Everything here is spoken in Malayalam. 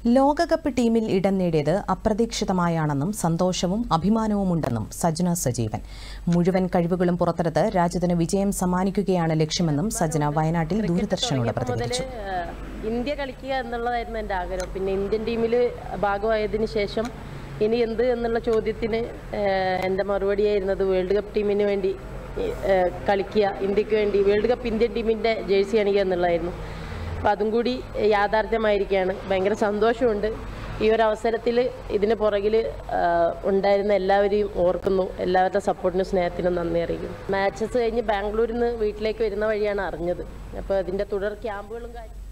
ലോകകപ്പ് ടീമിൽ ഇടം നേടിയത് അപ്രതീക്ഷിതമായാണെന്നും സന്തോഷവും അഭിമാനവുമുണ്ടെന്നും സജ്ന സജീവൻ മുഴുവൻ കഴിവുകളും പുറത്തെടുത്ത് രാജ്യത്തിന് വിജയം സമ്മാനിക്കുകയാണ് ലക്ഷ്യമെന്നും സജ്ന വയനാട്ടിൽ ദൂരദർശനോട് പ്രതികരിച്ചു ഏഹ്, ഇന്ത്യ കളിക്കുക എന്നുള്ളതായിരുന്നു എൻ്റെ ആഗ്രഹം പിന്നെ ഇന്ത്യൻ ടീമിൽ ഭാഗമായതിനു ശേഷം ഇനി എന്ത് എന്നുള്ള ചോദ്യത്തിന് ഏഹ്, എൻ്റെ മറുപടിയായിരുന്നത് വേൾഡ് കപ്പ് ടീമിന് വേണ്ടി ഏഹ്, കളിക്കുക ഇന്ത്യക്ക് വേണ്ടി വേൾഡ് കപ്പ് ഇന്ത്യൻ ടീമിൻ്റെ ജേഴ്സി അണിയുക എന്നുള്ളതായിരുന്നു അപ്പോൾ അതും കൂടി യാഥാർത്ഥ്യമായിരിക്കുകയാണ് ഭയങ്കര സന്തോഷമുണ്ട് ഈ ഒരു അവസരത്തിൽ ഇതിന് പുറകിൽ ഉണ്ടായിരുന്ന എല്ലാവരെയും ഓർക്കുന്നു എല്ലാവരുടെ സപ്പോർട്ടിനും സ്നേഹത്തിനും നന്ദി അറിയിക്കുന്നു മാച്ചസ് കഴിഞ്ഞ് ബാംഗ്ലൂരിൽ നിന്ന് വീട്ടിലേക്ക് വരുന്ന വഴിയാണ് അറിഞ്ഞത് അപ്പോൾ അതിൻ്റെ തുടർ ക്യാമ്പുകളും കാര്യം